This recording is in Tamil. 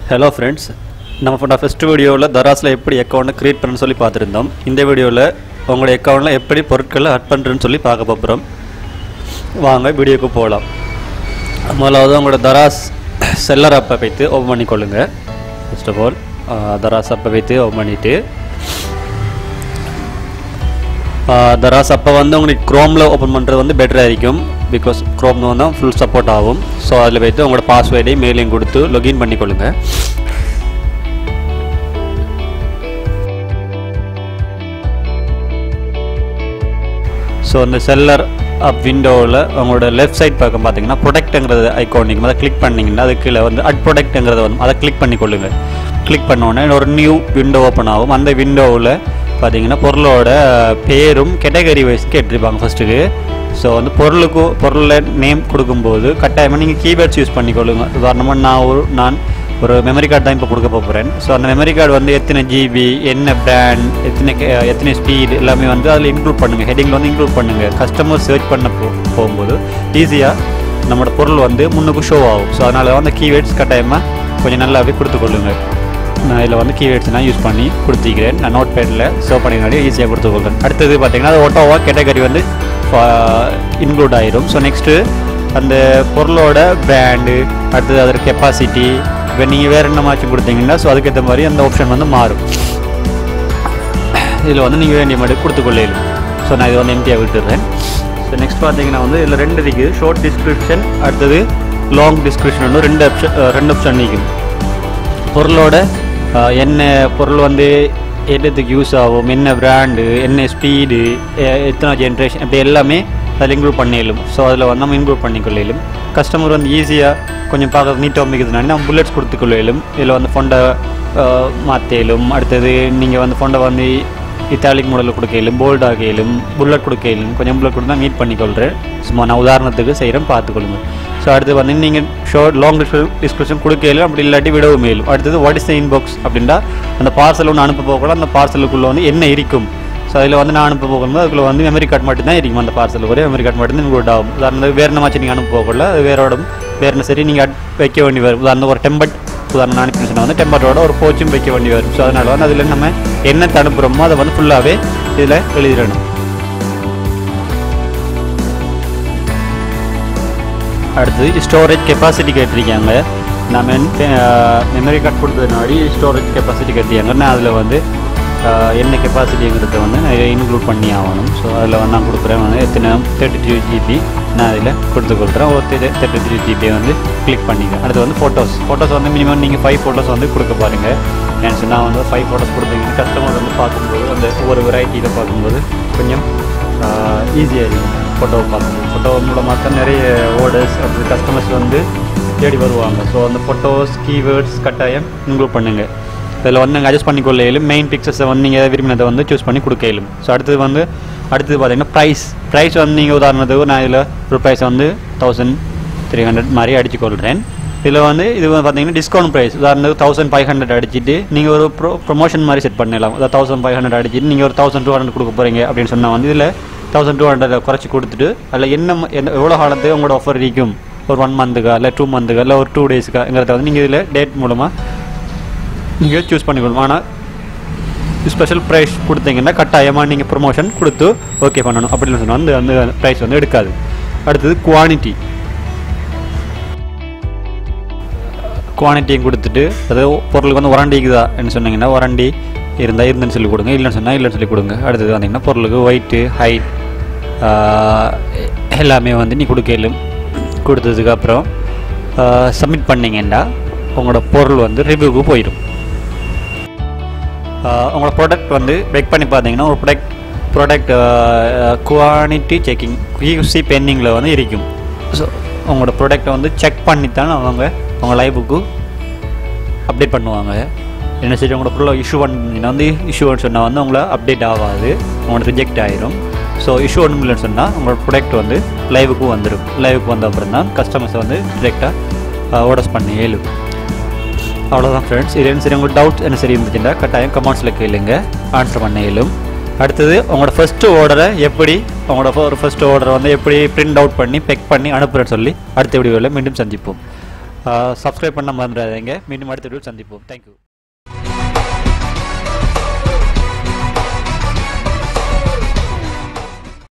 ஹலோ ஃப்ரெண்ட்ஸ் நம்ம பண்ண ஃபஸ்ட் வீடியோவில் தராஸில் எப்படி அக்கௌண்ட்டை க்ரியேட் பண்ணணும்னு சொல்லி பார்த்துருந்தோம் இந்த வீடியோவில் உங்களுடைய அக்கௌண்ட்டில் எப்படி பொருட்களை ஆட் பண்ணுறேன்னு சொல்லி பார்க்க போகிறோம் வாங்க வீடியோக்கு போகலாம் முதலாவது உங்களோட தராஸ் செல்லர் அப்பை வைத்து ஓப்பன் பண்ணிக்கொள்ளுங்க ஃபர்ஸ்ட் ஆஃப் ஆல் தராஸ் அப்பை வைத்து ஓப்பன் பண்ணிவிட்டு தராஸ் அப்போ வந்து உங்களுக்கு க்ரோமில் ஓப்பன் பண்ணுறது வந்து பெட்டராக இருக்கும் பிகாஸ் க்ரோம் வந்து ஃபுல் சப்போர்ட் ஆகும் ஸோ அதில் வைத்து உங்களோட பாஸ்வேர்டையும் மெயிலையும் கொடுத்து லொகின் பண்ணிக்கொள்ளுங்க ஸோ அந்த செல்லர் அப் விண்டோவில் உங்களோட லெஃப்ட் சைட் பக்கம் பார்த்தீங்கன்னா ப்ரொடக்ட்டுங்கிறது ஐக்கான் நீங்கள் அதை கிளிக் பண்ணிங்கன்னா அது கீழே வந்து அட் ப்ரொடக்ட்டுங்கிறத வந்து அதை கிளிக் பண்ணிக்கொள்ளுங்க கிளிக் பண்ணோடனே ஒரு நியூ விண்டோ ஓப்பன் ஆகும் அந்த விண்டோவில் பார்த்தீங்கன்னா பொருளோட பேரும் கேட்டகரி வைஸ் கேட்டிருப்பாங்க ஃபஸ்ட்டுக்கு ஸோ வந்து பொருளுக்கு பொருளில் நேம் கொடுக்கும்போது கட்டாயமாக நீங்கள் கீவேர்ட்ஸ் யூஸ் பண்ணிக்கொள்ளுங்க உதாரணமாக நான் ஒரு நான் ஒரு மெமரி கார்டு தான் இப்போ கொடுக்க போகிறேன் ஸோ அந்த மெமரி கார்டு வந்து எத்தனை ஜிபி என்ன பிராண்ட் எத்தனை கே- எத்தனை ஸ்பீடு எல்லாமே வந்து அதில் இன்க்ளூட் பண்ணுங்கள் ஹெட்டிங்கில் வந்து இன்க்ளூட் பண்ணுங்கள் கஸ்டமர் சர்ச் பண்ண போ போகும்போது ஈஸியாக நம்மளோட பொருள் வந்து முன்னுக்கு ஷோ ஆகும் ஸோ அதனால் வந்து கீவேர்ட்ஸ் கட்டாயமாக கொஞ்சம் நல்லாவே கொடுத்துக்கொள்ளுங்க நான் இதில் வந்து கீவேர்ட்ஸ் நான் யூஸ் பண்ணி கொடுத்துக்கிறேன் நான் நோட் பேடில் சேவ் பண்ணினாலே ஈஸியாக கொடுத்துக்கொள்கிறேன் அடுத்தது பார்த்தீங்கன்னா அது ஓட்டோவாக கேட்டகரி வந்து இன்க்ளூட் ஆயிரும் ஸோ நெக்ஸ்ட்டு அந்த பொருளோட பிராண்டு அடுத்தது அதோட கெப்பாசிட்டி இப்போ நீங்கள் வேறு என்ன மாச்சும் கொடுத்தீங்கன்னா ஸோ அதுக்கேற்ற மாதிரி அந்த ஆப்ஷன் வந்து மாறும் இதில் வந்து நீங்கள் வேண்டிய மாதிரி கொடுத்துக்கொள்ளையிலும் ஸோ நான் இது வந்து எம்டியாக விட்டுடுறேன் ஸோ நெக்ஸ்ட் பார்த்தீங்கன்னா வந்து இதில் ரெண்டு இருக்குது ஷார்ட் டிஸ்கிரிப்ஷன் அடுத்தது லாங் டிஸ்கிரிப்ஷன் ரெண்டு ஆப்ஷன் ரெண்டு ஆப்ஷன் நிற்கும் பொருளோட அஹ், என்ன பொருள் வந்து என்னத்துக்கு யூஸ் ஆகும் என்ன பிராண்டு என்ன ஸ்பீடு எத்தனை ஜென்ரேஷன் இப்படி எல்லாமே அதில் இன்க்ளூட் பண்ணிடலும் ஸோ அதில் வந்து நம்ம இன்க்ளூட் பண்ணிக்கொள்ளையிலும் கஸ்டமர் வந்து ஈஸியாக கொஞ்சம் பார்க்க நீட்டாக அமைக்கிறதுனால நம்ம புல்லட்ஸ் கொடுத்துக்கொள்ளையிலும் இதில் வந்து ஃபொண்டை மாற்றலும் அடுத்தது நீங்கள் வந்து ஃபொண்டை வந்து இத்தாலிக் மாடலில் கொடுக்கலும் போல்ட் ஆகையிலும் புல்லட் கொடுக்கலும் கொஞ்சம் புல்லட் கொடுத்தா மீட் பண்ணிக்கொள்கிறேன் சும்மா நான் உதாரணத்துக்கு செய்கிறேன் பார்த்துக்கொள்ளுங்க ஸோ அடுத்து வந்து நீங்கள் ஷோர்ட் லாங் டிஸ்கிரிப்ஷன் கொடுக்கலும் அப்படி இல்லாட்டி விடவும் மேலும் அடுத்தது வாட் இஸ் த இன்பாக்ஸ் அப்படின்னா அந்த பார்சல் ஒன்று அனுப்ப போகல அந்த பார்சலுக்குள்ளே வந்து என்ன இருக்கும் ஸோ அதில் வந்து நான் அனுப்ப போகும்போது அதுக்குள்ள வந்து மெமரி கார்டு மட்டும்தான் இருக்கும் அந்த பார்சல் ஒரே மெமரி கார்டு மட்டும் இன்க்ளூட் ஆகும் உதாரணத்துக்கு வேறு என்ன மாச்சு நீங்கள் அனுப்ப போகல அது வேறோட வேறு என்ன சரி நீங்கள் வைக்க வேண்டி வரும் உதாரணம் ஒரு டெம்பட் உதாரணம் நான் சொன்னால் வந்து டெம்பரோட ஒரு போச்சும் வைக்க வேண்டி வரும் ஸோ அதனால் வந்து அதில் நம்ம என்ன அனுப்புகிறோமோ அதை வந்து ஃபுல்லாகவே இதில் எழுதிடணும் அடுத்தது ஸ்டோரேஜ் கெப்பாசிட்டி கேட்டிருக்காங்க நான் மெமரி கார்டு கொடுத்ததுனாடி ஸ்டோரேஜ் கெப்பாசிட்டி கேட்டிருக்காங்க நான் அதில் வந்து அஹ், என்ன கெப்பாசிட்டிங்கிறத வந்து நான் இன்க்ளூட் பண்ணி ஆகணும் ஸோ அதில் வந்து நான் கொடுக்குறேன் வந்து எத்தனை தேர்ட்டி த்ரீ ஜிபி நான் அதில் கொடுத்து கொடுக்குறேன் ஒரு தேர்ட்டி த்ரீ ஜிபியை வந்து கிளிக் பண்ணிக்கிறேன் அடுத்து வந்து ஃபோட்டோஸ் ஃபோட்டோஸ் வந்து மினிமம் நீங்கள் ஃபைவ் ஃபோட்டோஸ் வந்து கொடுக்க பாருங்கள் ஏன்னு சொன்னால் வந்து ஃபைவ் ஃபோட்டோஸ் கொடுத்தீங்கன்னா கஸ்டமர் வந்து பார்க்கும்போது அந்த ஒவ்வொரு வெரைட்டியில் பார்க்கும்போது கொஞ்சம் ஈஸியாக இருக்கும் ஃபோட்டோவை பார்க்கும்போது ஃபோட்டோ மூலமாக தான் நிறைய ஓர்டர்ஸ் அப்படி கஸ்டமர்ஸ் வந்து தேடி வருவாங்க ஸோ அந்த ஃபோட்டோஸ் கீவேர்ட்ஸ் கட்டாயம் இன்க்ளூட் பண்ணுங்கள் இதில் வந்து நீங்கள் அட்ஜஸ்ட் பண்ணிக்கொள்ள இயலும் மெயின் பிக்சர்ஸை வந்து நீங்கள் விரும்பினதை வந்து சூஸ் பண்ணி கொடுக்க இயலும் ஸோ அடுத்தது வந்து அடுத்தது பார்த்தீங்கன்னா ப்ரைஸ் ப்ரைஸ் வந்து நீங்கள் உதாரணத்துக்கு நான் இதில் ஒரு ப்ரைஸ் வந்து தௌசண்ட் த்ரீ ஹண்ட்ரட் மாதிரி அடிச்சுக்கொள்கிறேன் இதில் வந்து இது வந்து பார்த்தீங்கன்னா டிஸ்கவுண்ட் ப்ரைஸ் உதாரணத்துக்கு தௌசண்ட் ஃபைவ் ஹண்ட்ரட் அடிச்சிட்டு நீங்கள் ஒரு ப்ரோ ப்ரொமோஷன் மாதிரி செட் பண்ணலாம் அதாவது தௌசண்ட் ஃபைவ் ஹண்ட்ரட் அடிச்சிட்டு நீங்கள் ஒரு தௌசண்ட் டூ ஹண்ட்ரட் கொடுக்க போகிறீங்க அப்படின்னு சொன்னால் வந்து இதில் தௌசண்ட் டூ ஹண்ட்ரட் குறைச்சி கொடுத்துட்டு அதில் என்ன ம- என்ன எவ்வளோ காலத்துக்கு உங்களோட ஆஃபர் இருக்கும் ஒரு ஒன் மந்த்துக்கா இல்லை டூ மந்த்துக்கா இல்லை ஒரு டூ டேஸுக்காங்கிறத வந்து நீங்கள் இதில் டேட் மூலமாக நீங்கள் சூஸ் பண்ணிக்கணும் ஆனால் ஸ்பெஷல் ப்ரைஸ் கொடுத்தீங்கன்னா கட்டாயமாக நீங்கள் ப்ரொமோஷன் கொடுத்து ஓகே பண்ணணும் அப்படின்னு சொன்னால் வந்து அந்த ப்ரைஸ் வந்து எடுக்காது அடுத்தது குவான்டிட்டி குவான்டிட்டியும் கொடுத்துட்டு அதாவது பொருளுக்கு வந்து ஒரண்டிக்குதா என்ன சொன்னீங்கன்னா ஒரண்டி இருந்தால் இருந்துன்னு சொல்லி கொடுங்க இல்லைன்னு சொன்னால் இல்லைன்னு சொல்லி கொடுங்க அடுத்தது வந்தீங்கன்னா பொருளுக்கு ஒயிட்டு ஹைட் எல்லாமே வந்து நீ கொடுக்கலும் கொடுத்ததுக்கப்புறம் சப்மிட் பண்ணீங்கன்னா உங்களோட பொருள் வந்து ரிவ்யூக்கு போயிடும் ஆஹ் உங்களோட ப்ராடக்ட் வந்து செக் பண்ணி பார்த்தீங்கன்னா ஒரு product product quality checking QC பெண்டிங்கில் வந்து இருக்கும் ஸோ உங்களோட ப்ராடக்ட்டை வந்து செக் பண்ணித்தான் அவங்க உங்க லைவுக்கு அப்டேட் பண்ணுவாங்க என்ன சரி உங்களோட பொருளை இஷ்யூ பண்ணிங்கன்னா வந்து இஷ்யூன்னு சொன்னால் வந்து உங்களை அப்டேட் ஆகாது உங்களோட ரிஜெக்ட் ஆயிரும் ஸோ இஷ்யூ ஒன்றும் இல்லைன்னு சொன்னால் உங்களோட ப்ராடக்ட் வந்து லைவுக்கு வந்துடும் லைவுக்கு வந்த அப்புறம் தான் கஸ்டமர்ஸை வந்து டிரெக்டாக ஆர்டர்ஸ் பண்ணி இயலும் அவ்வளோதான் ஃப்ரெண்ட்ஸ் இது என்ன சரி உங்களுக்கு டவுட் என்ன சரி இருந்துச்சுன்னா கட்டாயம் கமெண்ட்ஸில் கேளுங்க ஆன்சர் பண்ண இயலும் அடுத்தது உங்களோட ஃபஸ்ட்டு ஆர்டரை எப்படி உங்களோட ஒரு ஃபஸ்ட்டு ஆர்டரை வந்து எப்படி பிரிண்ட் அவுட் பண்ணி பெக் பண்ணி அனுப்புறேன்னு சொல்லி அடுத்த வீடியோவில் மீண்டும் சந்திப்போம் சப்ஸ்கிரைப் பண்ண மறந்துடாதீங்க மீண்டும் அடுத்த வீடியோ சந்திப்போம் தேங்க்யூ